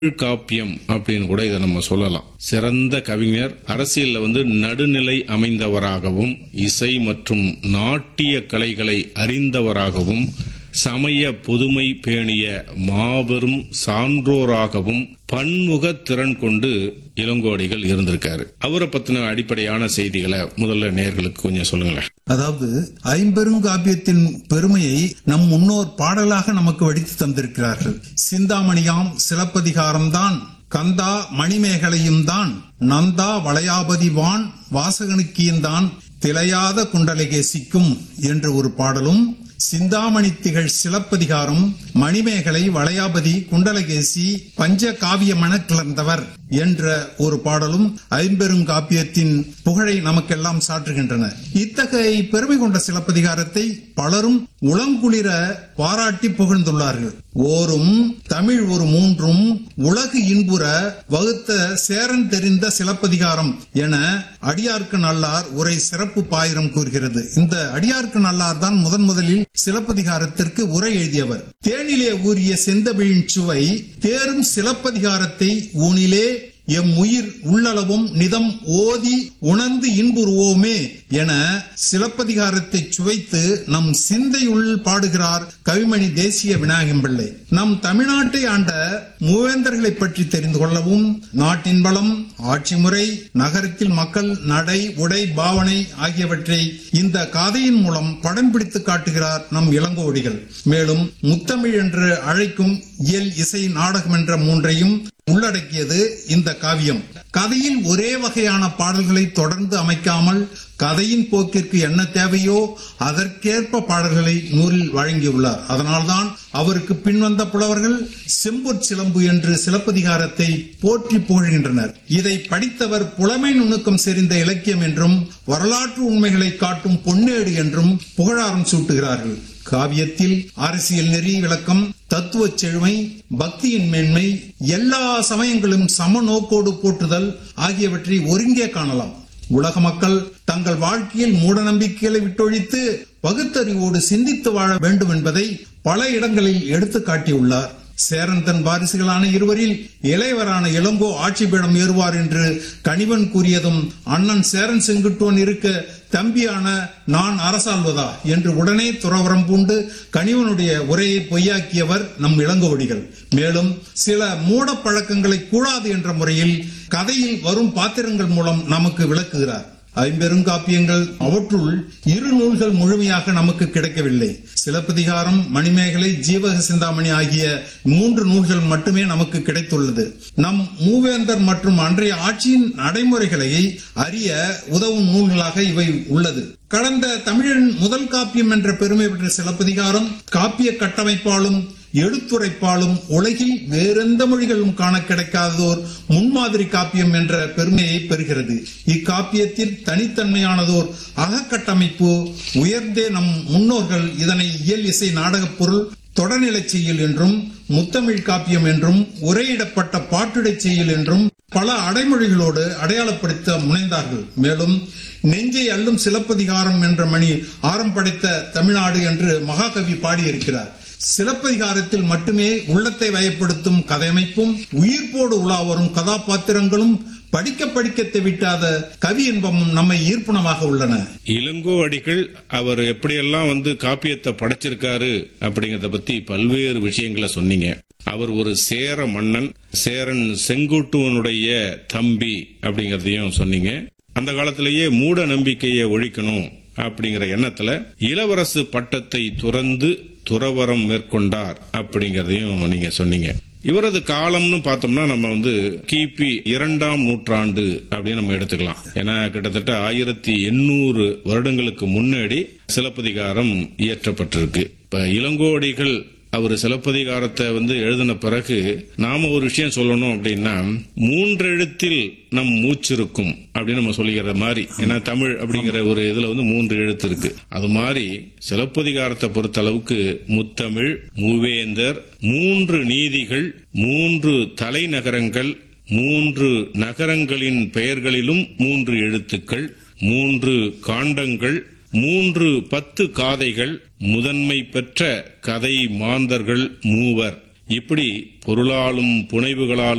காப்பியம் அப்படின்னு கூட இதை நம்ம சொல்லலாம் சிறந்த கவிஞர் அரசியல்ல வந்து நடுநிலை அமைந்தவராகவும் இசை மற்றும் நாட்டிய கலைகளை அறிந்தவராகவும் சமய பொதுமை பேணிய மாபெரும் சான்றோராகவும் பன்முக திறன் கொண்டு இளங்கோடிகள் இருந்திருக்காரு அவரை பத்தின அடிப்படையான செய்திகளை முதல்ல நேர்களுக்கு கொஞ்சம் சொல்லுங்களேன் அதாவது ஐம்பெருங்காப்பியத்தின் பெருமையை நம் முன்னோர் பாடலாக நமக்கு வடித்து தந்திருக்கிறார்கள் சிந்தாமணியாம் சிலப்பதிகாரம்தான் கந்தா மணிமேகலையும் தான் நந்தா வளையாபதி வான் வாசகனுக்கியந்தான் திளையாத குண்டலகேசிக்கும் என்ற ஒரு பாடலும் சிந்தாமணி திகழ் சிலப்பதிகாரம் மணிமேகலை வளையாபதி குண்டலகேசி பஞ்ச காவியமென கிளர்ந்தவர் என்ற ஒரு பாடலும் ஐம்பெருங்காப்பியத்தின் புகழை நமக்கெல்லாம் சாற்றுகின்றன இத்தகைய பெருமை கொண்ட சிலப்பதிகாரத்தை பலரும் உளங்குளிர பாராட்டி புகழ்ந்துள்ளார்கள் ஓரும் தமிழ் ஒரு மூன்றும் உலகு இன்புற வகுத்த சேரன் தெரிந்த சிலப்பதிகாரம் என அடியார்க்கு நல்லார் உரை சிறப்பு பாயிரம் கூறுகிறது இந்த அடியார்க்கு நல்லார் தான் முதன் முதலில் சிலப்பதிகாரத்திற்கு உரை எழுதியவர் தேனிலே ஊறிய செந்தமிழின் சுவை தேரும் சிலப்பதிகாரத்தை ஊனிலே எம் உயிர் உள்ளளவும் நிதம் ஓதி உணர்ந்து இன்புறுவோமே என சிலப்பதிகாரத்தை சுவைத்து நம் சிந்தையுள் பாடுகிறார் கவிமணி தேசிய விநாயகம் பிள்ளை நம் தமிழ்நாட்டை ஆண்ட மூவேந்தர்களை பற்றி தெரிந்து கொள்ளவும் நாட்டின் பலம் ஆட்சி முறை நகரத்தில் மக்கள் நடை உடை பாவனை ஆகியவற்றை இந்த காதையின் மூலம் படம் பிடித்து காட்டுகிறார் நம் இளங்கோடிகள் மேலும் முத்தமிழ் என்று அழைக்கும் இயல் இசை நாடகம் என்ற மூன்றையும் உள்ளடக்கியது இந்த காவியம் கதையில் ஒரே வகையான பாடல்களை தொடர்ந்து அமைக்காமல் கதையின் போக்கிற்கு என்ன தேவையோ அதற்கேற்ப பாடல்களை நூலில் வழங்கியுள்ளார் அதனால்தான் அவருக்கு பின்வந்த புலவர்கள் செம்பொற் சிலம்பு என்று சிலப்பதிகாரத்தை போற்றி புகழ்கின்றனர் இதை படித்தவர் புலமை நுணுக்கம் செறிந்த இலக்கியம் என்றும் வரலாற்று உண்மைகளை காட்டும் பொன்னேடு என்றும் புகழாரம் சூட்டுகிறார்கள் காவியத்தில் அரசியல் நெறி விளக்கம் தத்துவ செழுமை பக்தியின் மேன்மை எல்லா சமயங்களும் சம நோக்கோடு போற்றுதல் ஆகியவற்றை ஒருங்கே காணலாம் உலக மக்கள் தங்கள் வாழ்க்கையில் மூட நம்பிக்கைகளை விட்டொழித்து பகுத்தறிவோடு சிந்தித்து வாழ வேண்டும் என்பதை பல இடங்களில் எடுத்து காட்டியுள்ளார் சேரன் தன் வாரிசுகளான இருவரில் இளையவரான இளங்கோ ஆட்சி பீடம் ஏறுவார் என்று கணிவன் கூறியதும் அண்ணன் சேரன் செங்குட்டுவன் இருக்க தம்பியான நான் அரசாள்வதா என்று உடனே துறவரம் பூண்டு கணிவனுடைய உரையை பொய்யாக்கியவர் நம் இளங்கோடிகள் மேலும் சில மூட பழக்கங்களை கூடாது என்ற முறையில் கதையில் வரும் பாத்திரங்கள் மூலம் நமக்கு விளக்குகிறார் ஐம்பெருங்காப்பியங்கள் அவற்றுள் இரு நூல்கள் முழுமையாக நமக்கு கிடைக்கவில்லை சிலப்பதிகாரம் மணிமேகலை ஜீவக சிந்தாமணி ஆகிய மூன்று நூல்கள் மட்டுமே நமக்கு கிடைத்துள்ளது நம் மூவேந்தர் மற்றும் அன்றைய ஆட்சியின் நடைமுறைகளை அறிய உதவும் நூல்களாக இவை உள்ளது கடந்த தமிழின் முதல் காப்பியம் என்ற பெருமை பெற்ற சிலப்பதிகாரம் காப்பிய கட்டமைப்பாலும் எடுத்துரைப்பாலும் உலகில் வேறெந்த மொழிகளும் காண கிடைக்காததோர் முன்மாதிரி காப்பியம் என்ற பெருமையை பெறுகிறது இக்காப்பியத்தில் தனித்தன்மையானதோர் அகக்கட்டமைப்பு உயர்ந்தே நம் முன்னோர்கள் இதனை இயல் இசை நாடகப் பொருள் தொடர்நிலை செய்யல் என்றும் முத்தமிழ் காப்பியம் என்றும் உரையிடப்பட்ட பாட்டுடை செய்யல் என்றும் பல அடைமொழிகளோடு அடையாளப்படுத்த முனைந்தார்கள் மேலும் நெஞ்சை அள்ளும் சிலப்பதிகாரம் என்ற மணி ஆரம் படைத்த தமிழ்நாடு என்று மகாகவி பாடியிருக்கிறார் சிலப்பதிகாரத்தில் மட்டுமே உள்ளத்தை வயப்படுத்தும் கதையமைப்பும் உயிர்ப்போடு உலா வரும் கதாபாத்திரங்களும் படிக்க படிக்க தெவிட்டாத கவி இன்பமும் நம்மை ஈர்ப்புணமாக உள்ளன இளங்கோ அடிகள் அவர் எப்படியெல்லாம் வந்து காப்பியத்தை படைச்சிருக்காரு அப்படிங்கறத பத்தி பல்வேறு விஷயங்களை சொன்னீங்க அவர் ஒரு சேர மன்னன் சேரன் செங்குட்டுவனுடைய தம்பி அப்படிங்கறதையும் சொன்னீங்க அந்த காலத்திலேயே மூட நம்பிக்கையை ஒழிக்கணும் அப்படிங்கிற எண்ணத்துல இளவரசு பட்டத்தை துறந்து துறவரம் மேற்கொண்டார் அப்படிங்கறதையும் நீங்க சொன்னீங்க இவரது காலம்னு பார்த்தோம்னா நம்ம வந்து கிபி இரண்டாம் நூற்றாண்டு அப்படின்னு நம்ம எடுத்துக்கலாம் ஏன்னா கிட்டத்தட்ட ஆயிரத்தி எண்ணூறு வருடங்களுக்கு முன்னாடி சிலப்பதிகாரம் இயற்றப்பட்டிருக்கு இப்ப இளங்கோடிகள் அவர் சிலப்பதிகாரத்தை வந்து எழுதின பிறகு நாம ஒரு விஷயம் சொல்லணும் அப்படின்னா மூன்றெழுத்தில் நம் மூச்சிருக்கும் அப்படின்னு நம்ம சொல்லிக்கிற மாதிரி ஏன்னா தமிழ் அப்படிங்கிற ஒரு இதுல வந்து மூன்று எழுத்து இருக்கு அது மாதிரி சிலப்பதிகாரத்தை பொறுத்த அளவுக்கு முத்தமிழ் மூவேந்தர் மூன்று நீதிகள் மூன்று தலைநகரங்கள் மூன்று நகரங்களின் பெயர்களிலும் மூன்று எழுத்துக்கள் மூன்று காண்டங்கள் மூன்று பத்து காதைகள் முதன்மை பெற்ற கதை மாந்தர்கள் மூவர் இப்படி பொருளாலும் புனைவுகளாலும்